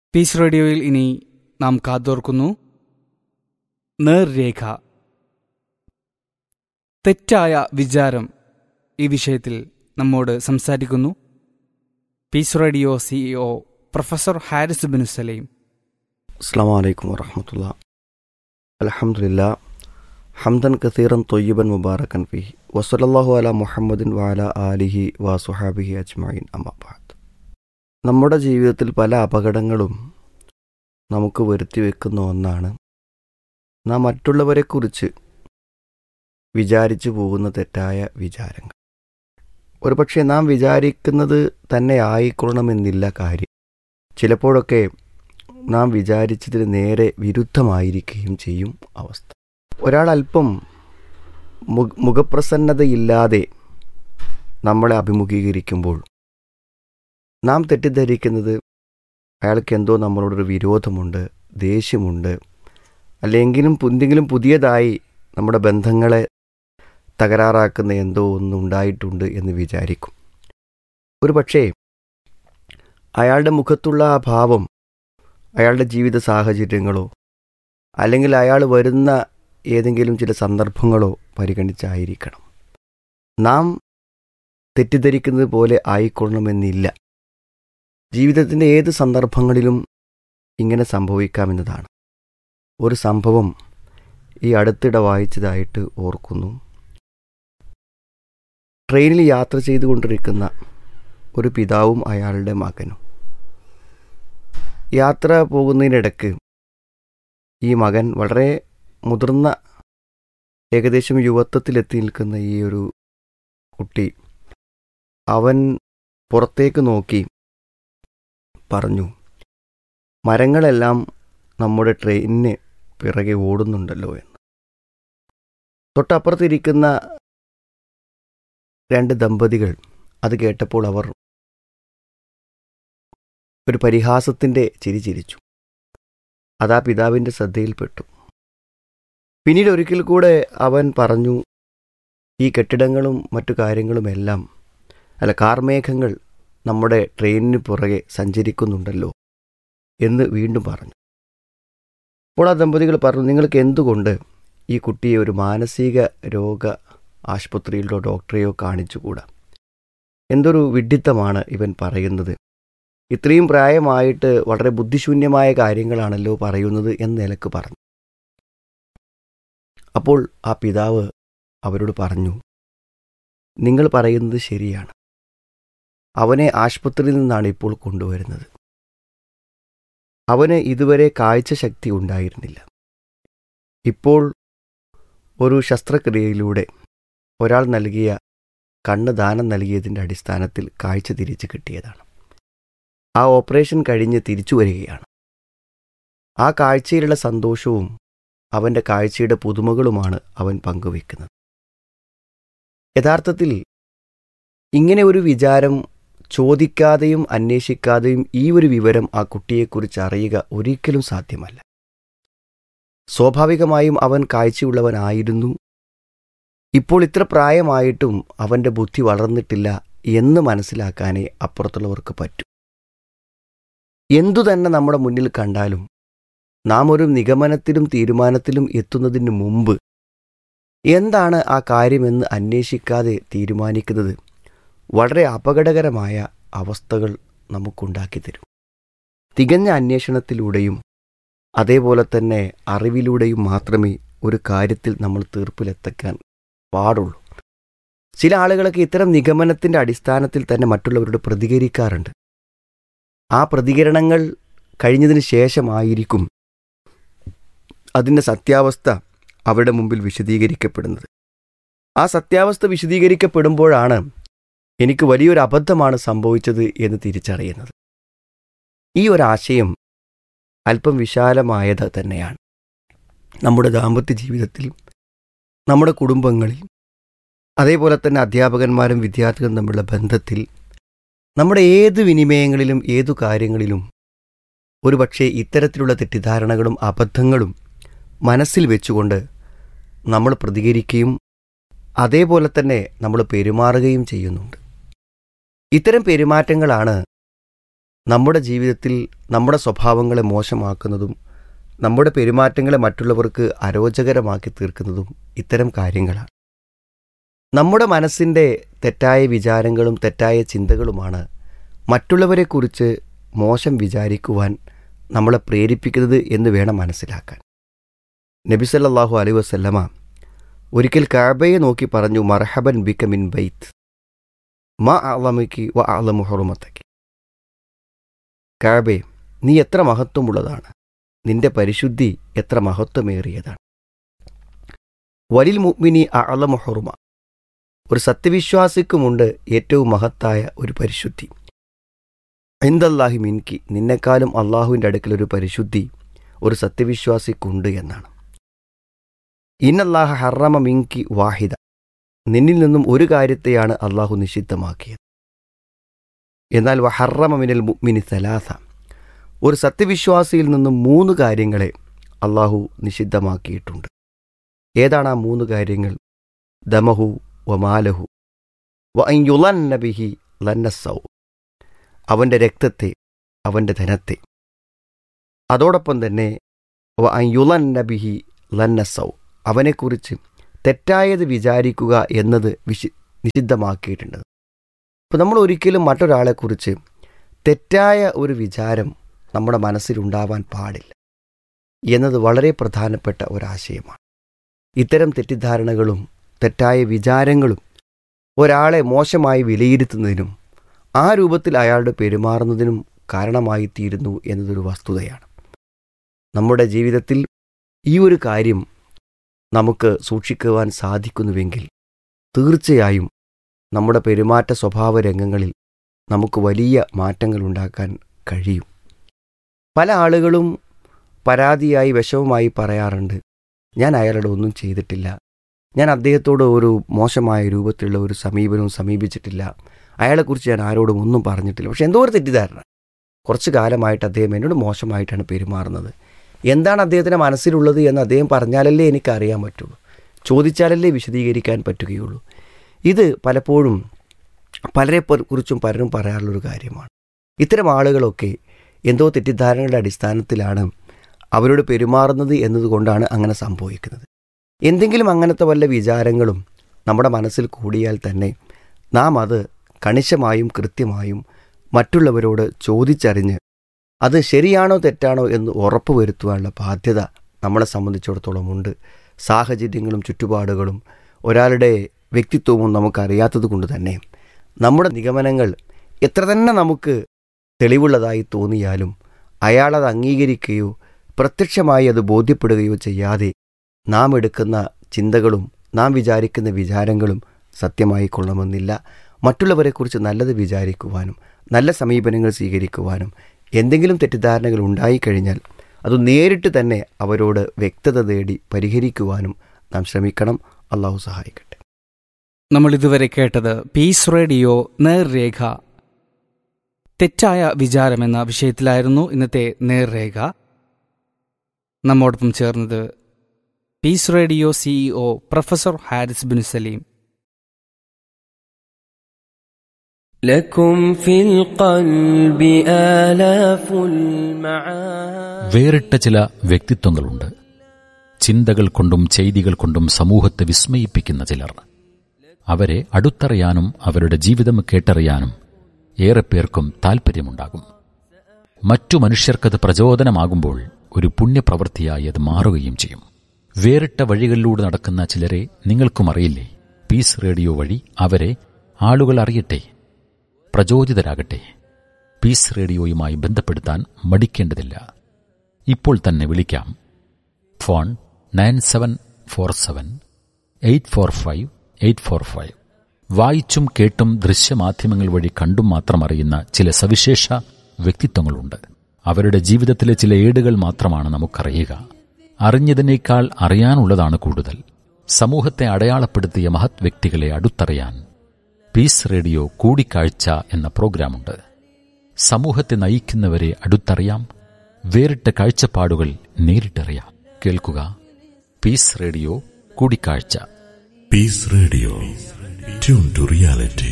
Piece റേഡിയോയിൽ ഇനി നാം കാതോർക്കുന്നു നേർരേഖ തെറ്റായ വിചാരം ഈ വിഷയത്തിൽ നമ്മോട് സംസാരിക്കുന്നു peace radio CEO professor Haris bin Saleem അസ്സാം വലൈക്കും വറഹമത്തുള്ള അലഹമുല്ല ഹംദൻ കസീറൻ തൊയ്യബൻ മുബാറക്കൻ ഫി വസലല്ലാഹു അല മുഹമ്മദിൻ വാല ആലിഹി വാസുഹാബിഹി അജ്മൈൻ അമ്മാബാദ് നമ്മുടെ ജീവിതത്തിൽ പല അപകടങ്ങളും നമുക്ക് വരുത്തി വെക്കുന്ന ഒന്നാണ് നാം മറ്റുള്ളവരെക്കുറിച്ച് വിചാരിച്ചു പോകുന്ന തെറ്റായ വിചാരങ്ങൾ ഒരുപക്ഷെ നാം വിചാരിക്കുന്നത് തന്നെ ആയിക്കൊള്ളണമെന്നില്ല കാര്യം ചിലപ്പോഴൊക്കെ നാം വിചാരിച്ചതിന് നേരെ വിരുദ്ധമായിരിക്കുകയും ചെയ്യും അവസ്ഥ ഒരാൾ അല്പം മു- മുഖപ്രസന്നതയില്ലാതെ നമ്മളെ അഭിമുഖീകരിക്കുമ്പോൾ നാം തെറ്റിദ്ധരിക്കുന്നത് അയാൾക്ക് എന്തോ നമ്മളോടൊരു വിരോധമുണ്ട് ദേഷ്യമുണ്ട് അല്ലെങ്കിലും എന്തെങ്കിലും പുതിയതായി നമ്മുടെ ബന്ധങ്ങളെ തകരാറാക്കുന്ന എന്തോ ഒന്ന് ഉണ്ടായിട്ടുണ്ട് എന്ന് വിചാരിക്കും ഒരു പക്ഷേ അയാളുടെ മുഖത്തുള്ള ആ ഭാവം അയാളുടെ ജീവിത സാഹചര്യങ്ങളോ അല്ലെങ്കിൽ അയാൾ വരുന്ന ഏതെങ്കിലും ചില സന്ദർഭങ്ങളോ പരിഗണിച്ചായിരിക്കണം നാം തെറ്റിദ്ധരിക്കുന്നത് പോലെ ആയിക്കൊള്ളണമെന്നില്ല ജീവിതത്തിൻ്റെ ഏത് സന്ദർഭങ്ങളിലും ഇങ്ങനെ സംഭവിക്കാമെന്നതാണ് ഒരു സംഭവം ഈ അടുത്തിടെ വായിച്ചതായിട്ട് ഓർക്കുന്നു ട്രെയിനിൽ യാത്ര ചെയ്തുകൊണ്ടിരിക്കുന്ന ഒരു പിതാവും അയാളുടെ മകനും യാത്ര പോകുന്നതിനിടക്ക് ഈ മകൻ വളരെ മുതിർന്ന ഏകദേശം യുവത്വത്തിലെത്തി നിൽക്കുന്ന ഈ ഒരു കുട്ടി അവൻ പുറത്തേക്ക് നോക്കി പറഞ്ഞു മരങ്ങളെല്ലാം നമ്മുടെ ട്രെയിനിന് പിറകെ ഓടുന്നുണ്ടല്ലോ എന്ന് തൊട്ടപ്പുറത്തിരിക്കുന്ന രണ്ട് ദമ്പതികൾ അത് കേട്ടപ്പോൾ അവർ ഒരു പരിഹാസത്തിൻ്റെ ചിരി ചിരിച്ചു അതാ പിതാവിൻ്റെ ശ്രദ്ധയിൽപ്പെട്ടു പിന്നീട് ഒരിക്കൽ കൂടെ അവൻ പറഞ്ഞു ഈ കെട്ടിടങ്ങളും മറ്റു കാര്യങ്ങളുമെല്ലാം അല്ല കാർമേഘങ്ങൾ നമ്മുടെ ട്രെയിനിന് പുറകെ സഞ്ചരിക്കുന്നുണ്ടല്ലോ എന്ന് വീണ്ടും പറഞ്ഞു അപ്പോൾ ആ ദമ്പതികൾ പറഞ്ഞു നിങ്ങൾക്ക് എന്തുകൊണ്ട് ഈ കുട്ടിയെ ഒരു മാനസിക രോഗ ആശുപത്രിയിലോ ഡോക്ടറെയോ കാണിച്ചുകൂടാ എന്തൊരു വിഡ്ഢിത്തമാണ് ഇവൻ പറയുന്നത് ഇത്രയും പ്രായമായിട്ട് വളരെ ബുദ്ധിശൂന്യമായ കാര്യങ്ങളാണല്ലോ പറയുന്നത് എന്ന നിലക്ക് പറഞ്ഞു അപ്പോൾ ആ പിതാവ് അവരോട് പറഞ്ഞു നിങ്ങൾ പറയുന്നത് ശരിയാണ് അവനെ ആശുപത്രിയിൽ നിന്നാണ് ഇപ്പോൾ കൊണ്ടുവരുന്നത് അവന് ഇതുവരെ കാഴ്ചശക്തി ഉണ്ടായിരുന്നില്ല ഇപ്പോൾ ഒരു ശസ്ത്രക്രിയയിലൂടെ ഒരാൾ നൽകിയ കണ്ണ് ദാനം നൽകിയതിൻ്റെ അടിസ്ഥാനത്തിൽ കാഴ്ച തിരിച്ചു കിട്ടിയതാണ് ആ ഓപ്പറേഷൻ കഴിഞ്ഞ് തിരിച്ചു വരികയാണ് ആ കാഴ്ചയിലുള്ള സന്തോഷവും അവൻ്റെ കാഴ്ചയുടെ പുതുമകളുമാണ് അവൻ പങ്കുവെക്കുന്നത് യഥാർത്ഥത്തിൽ ഇങ്ങനെ ഒരു വിചാരം ചോദിക്കാതെയും അന്വേഷിക്കാതെയും ഈ ഒരു വിവരം ആ കുട്ടിയെക്കുറിച്ച് അറിയുക ഒരിക്കലും സാധ്യമല്ല സ്വാഭാവികമായും അവൻ കാഴ്ചയുള്ളവനായിരുന്നു ഇപ്പോൾ ഇത്ര പ്രായമായിട്ടും അവൻ്റെ ബുദ്ധി വളർന്നിട്ടില്ല എന്ന് മനസ്സിലാക്കാനേ അപ്പുറത്തുള്ളവർക്ക് പറ്റൂ എന്തു തന്നെ നമ്മുടെ മുന്നിൽ കണ്ടാലും നാം ഒരു നിഗമനത്തിലും തീരുമാനത്തിലും എത്തുന്നതിന് മുമ്പ് എന്താണ് ആ കാര്യമെന്ന് അന്വേഷിക്കാതെ തീരുമാനിക്കുന്നത് വളരെ അപകടകരമായ അവസ്ഥകൾ നമുക്കുണ്ടാക്കി തരും തികഞ്ഞ അന്വേഷണത്തിലൂടെയും അതേപോലെ തന്നെ അറിവിലൂടെയും മാത്രമേ ഒരു കാര്യത്തിൽ നമ്മൾ തീർപ്പിലെത്തിക്കാൻ പാടുള്ളൂ ചില ആളുകളൊക്കെ ഇത്തരം നിഗമനത്തിൻ്റെ അടിസ്ഥാനത്തിൽ തന്നെ മറ്റുള്ളവരോട് പ്രതികരിക്കാറുണ്ട് ആ പ്രതികരണങ്ങൾ കഴിഞ്ഞതിന് ശേഷമായിരിക്കും അതിൻ്റെ സത്യാവസ്ഥ അവരുടെ മുമ്പിൽ വിശദീകരിക്കപ്പെടുന്നത് ആ സത്യാവസ്ഥ വിശദീകരിക്കപ്പെടുമ്പോഴാണ് എനിക്ക് വലിയൊരു അബദ്ധമാണ് സംഭവിച്ചത് എന്ന് തിരിച്ചറിയുന്നത് ഈ ഒരാശയം അല്പം വിശാലമായത് തന്നെയാണ് നമ്മുടെ ദാമ്പത്യ ജീവിതത്തിൽ നമ്മുടെ കുടുംബങ്ങളിൽ അതേപോലെ തന്നെ അധ്യാപകന്മാരും വിദ്യാർത്ഥികളും തമ്മിലുള്ള ബന്ധത്തിൽ നമ്മുടെ ഏത് വിനിമയങ്ങളിലും ഏതു കാര്യങ്ങളിലും ഒരുപക്ഷെ ഇത്തരത്തിലുള്ള തെറ്റിദ്ധാരണകളും അബദ്ധങ്ങളും മനസ്സിൽ വെച്ചുകൊണ്ട് നമ്മൾ പ്രതികരിക്കുകയും അതേപോലെ തന്നെ നമ്മൾ പെരുമാറുകയും ചെയ്യുന്നുണ്ട് ഇത്തരം പെരുമാറ്റങ്ങളാണ് നമ്മുടെ ജീവിതത്തിൽ നമ്മുടെ സ്വഭാവങ്ങളെ മോശമാക്കുന്നതും നമ്മുടെ പെരുമാറ്റങ്ങളെ മറ്റുള്ളവർക്ക് അരോചകരമാക്കി തീർക്കുന്നതും ഇത്തരം കാര്യങ്ങളാണ് നമ്മുടെ മനസ്സിൻ്റെ തെറ്റായ വിചാരങ്ങളും തെറ്റായ ചിന്തകളുമാണ് മറ്റുള്ളവരെക്കുറിച്ച് മോശം വിചാരിക്കുവാൻ നമ്മളെ പ്രേരിപ്പിക്കുന്നത് എന്ന് വേണം മനസ്സിലാക്കാൻ നബി സല്ലല്ലാഹു അലൈഹി വസല്ലമ ഒരിക്കൽ കാബയെ നോക്കി പറഞ്ഞു മർഹബൻ ബിക മിൻ ബൈത്ത് മാ അളമയ്ക്ക് വ അളമു ഹുറുമത്തയ്ക്ക് കാബെ നീ എത്ര മഹത്വമുള്ളതാണ് നിന്റെ പരിശുദ്ധി എത്ര മഹത്വമേറിയതാണ് വലിൽ മുഅ്മിനി അളമു ഹുറുമ ഒരു സത്യവിശ്വാസിക്കുമുണ്ട് ഏറ്റവും മഹത്തായ ഒരു പരിശുദ്ധി എന്തല്ലാഹി മിൻകി നിന്നെക്കാളും അള്ളാഹുവിൻ്റെ അടുക്കൽ ഒരു പരിശുദ്ധി ഒരു സത്യവിശ്വാസിക്കുണ്ട് എന്നാണ് ഇന്നല്ലാഹ ഹറമ മിൻകി വാഹിദ നിന്നിൽ നിന്നും ഒരു കാര്യത്തെയാണ് അള്ളാഹു നിഷിദ്ധമാക്കിയത് എന്നാൽ വഹറമ മിനൽ മുഅ്മിനി സലാസ ഒരു സത്യവിശ്വാസിയിൽ നിന്നും മൂന്ന് കാര്യങ്ങളെ അള്ളാഹു നിഷിദ്ധമാക്കിയിട്ടുണ്ട് ഏതാണ് ആ മൂന്ന് കാര്യങ്ങൾ ദമഹു വമാലഹു വ യുലന്നബിഹി ലന്നസൗ അവൻ്റെ രക്തത്തെ അവൻ്റെ ധനത്തെ അതോടൊപ്പം തന്നെ വ യുലന്നബിഹി ലന്നസൗ അവനെക്കുറിച്ച് തെറ്റായത് വിചാരിക്കുക എന്നത് വിശി നിഷിദ്ധമാക്കിയിട്ടുണ്ട് അപ്പോൾ നമ്മൾ ഒരിക്കലും മറ്റൊരാളെക്കുറിച്ച് തെറ്റായ ഒരു വിചാരം നമ്മുടെ മനസ്സിലുണ്ടാവാൻ പാടില്ല എന്നത് വളരെ പ്രധാനപ്പെട്ട ഒരാശയമാണ് ഇത്തരം തെറ്റിദ്ധാരണകളും തെറ്റായ വിചാരങ്ങളും ഒരാളെ മോശമായി വിലയിരുത്തുന്നതിനും ആ രൂപത്തിൽ അയാളുടെ പെരുമാറുന്നതിനും കാരണമായി തീരുന്നു എന്നതൊരു വസ്തുതയാണ് നമ്മുടെ ജീവിതത്തിൽ ഈ ഒരു കാര്യം നമുക്ക് സൂക്ഷിക്കുവാൻ സാധിക്കുന്നുവെങ്കിൽ തീർച്ചയായും നമ്മുടെ പെരുമാറ്റ സ്വഭാവ രംഗങ്ങളിൽ നമുക്ക് വലിയ മാറ്റങ്ങൾ ഉണ്ടാക്കാൻ കഴിയും പല ആളുകളും പരാതിയായി വിഷമമായി പറയാറുണ്ട് ഞാൻ അയാളുടെ ഒന്നും ചെയ്തിട്ടില്ല ഞാൻ അദ്ദേഹത്തോട് ഒരു മോശമായ രൂപത്തിലുള്ള ഒരു സമീപനവും സമീപിച്ചിട്ടില്ല അയാളെക്കുറിച്ച് ഞാൻ ആരോടും ഒന്നും പറഞ്ഞിട്ടില്ല പക്ഷെ എന്തോ ഒരു തെറ്റിദ്ധാരണ കുറച്ച് കാലമായിട്ട് അദ്ദേഹം എന്നോട് മോശമായിട്ടാണ് പെരുമാറുന്നത് എന്താണ് അദ്ദേഹത്തിൻ്റെ മനസ്സിലുള്ളത് എന്ന് അദ്ദേഹം പറഞ്ഞാലല്ലേ എനിക്ക് അറിയാൻ പറ്റുള്ളൂ ചോദിച്ചാലല്ലേ വിശദീകരിക്കാൻ പറ്റുകയുള്ളൂ ഇത് പലപ്പോഴും പലരെ കുറിച്ചും പലരും പറയാറുള്ളൊരു കാര്യമാണ് ഇത്തരം ആളുകളൊക്കെ എന്തോ തെറ്റിദ്ധാരണകളുടെ അടിസ്ഥാനത്തിലാണ് അവരോട് പെരുമാറുന്നത് എന്നതുകൊണ്ടാണ് അങ്ങനെ സംഭവിക്കുന്നത് എന്തെങ്കിലും അങ്ങനത്തെ വല്ല വിചാരങ്ങളും നമ്മുടെ മനസ്സിൽ കൂടിയാൽ തന്നെ നാം അത് കണിശമായും കൃത്യമായും മറ്റുള്ളവരോട് ചോദിച്ചറിഞ്ഞ് അത് ശരിയാണോ തെറ്റാണോ എന്ന് ഉറപ്പ് വരുത്തുവാനുള്ള ബാധ്യത നമ്മളെ സംബന്ധിച്ചിടത്തോളം ഉണ്ട് സാഹചര്യങ്ങളും ചുറ്റുപാടുകളും ഒരാളുടെ വ്യക്തിത്വവും നമുക്കറിയാത്തത് കൊണ്ട് തന്നെ നമ്മുടെ നിഗമനങ്ങൾ എത്ര തന്നെ നമുക്ക് തെളിവുള്ളതായി തോന്നിയാലും അയാളത് അംഗീകരിക്കുകയോ പ്രത്യക്ഷമായി അത് ബോധ്യപ്പെടുകയോ ചെയ്യാതെ നാം എടുക്കുന്ന ചിന്തകളും നാം വിചാരിക്കുന്ന വിചാരങ്ങളും സത്യമായി കൊള്ളണമെന്നില്ല മറ്റുള്ളവരെക്കുറിച്ച് നല്ലത് വിചാരിക്കുവാനും നല്ല സമീപനങ്ങൾ സ്വീകരിക്കുവാനും എന്തെങ്കിലും തെറ്റിദ്ധാരണകൾ ഉണ്ടായിക്കഴിഞ്ഞാൽ അത് നേരിട്ട് തന്നെ അവരോട് വ്യക്തത തേടി പരിഹരിക്കുവാനും നാം ശ്രമിക്കണം അള്ളാഹു സഹായിക്കട്ടെ നമ്മൾ ഇതുവരെ കേട്ടത് പീസ് റേഡിയോ നേർരേഖ തെറ്റായ വിചാരം എന്ന വിഷയത്തിലായിരുന്നു ഇന്നത്തെ നേർരേഖ നമ്മോടൊപ്പം ചേർന്നത് peace radio CEO professor Haris bin Saleem لكم في القلب آلاف المعاني വേറിട്ട ചില വ്യക്തിത്വങ്ങളുണ്ട് ചിന്തകൾ കൊണ്ടും ചെയ്തികൾ കൊണ്ടും സമൂഹത്തെ വിസ്മയിപ്പിക്കുന്ന ചിലർ അവരെ അടുത്തറിയാനും അവരുടെ ജീവിതം കേട്ടറിയാനും ഏറെ പേർക്കും താൽപ്പര്യമുണ്ടാകും മറ്റു മനുഷ്യർക്കത് പ്രചോദനമാകുമ്പോൾ ഒരു പുണ്യപ്രവൃത്തിയായി അത് മാറുകയും ചെയ്യും വേറിട്ട വഴികളിലൂടെ നടക്കുന്ന ചിലരെ നിങ്ങൾക്കും അറിയില്ലേ പീസ് റേഡിയോ വഴി അവരെ ആളുകൾ അറിയട്ടെ പ്രചോദിതരാകട്ടെ പീസ് റേഡിയോയുമായി ബന്ധപ്പെടുത്താൻ മടിക്കേണ്ടതില്ല ഇപ്പോൾ തന്നെ വിളിക്കാം phone nine seven four seven eight four five eight four five വായിച്ചും കേട്ടും ദൃശ്യമാധ്യമങ്ങൾ വഴി കണ്ടും മാത്രം അറിയുന്ന ചില സവിശേഷ വ്യക്തിത്വങ്ങളുണ്ട് അവരുടെ ജീവിതത്തിലെ ചില ഏടുകൾ മാത്രമാണ് നമുക്കറിയുക അറിഞ്ഞതിനേക്കാൾ അറിയാനുള്ളതാണ് കൂടുതൽ സമൂഹത്തെ അടയാളപ്പെടുത്തിയ മഹത് വ്യക്തികളെ അടുത്തറിയാൻ പീസ് റേഡിയോ കൂടിക്കാഴ്ച എന്ന പ്രോഗ്രാമുണ്ട് സമൂഹത്തെ നയിക്കുന്നവരെ അടുത്തറിയാം വേറിട്ട കാഴ്ചപ്പാടുകൾ നേരിട്ടറിയാം കേൾക്കുക പീസ് റേഡിയോ കൂടിക്കാഴ്ച Peace Radio. Tune to reality.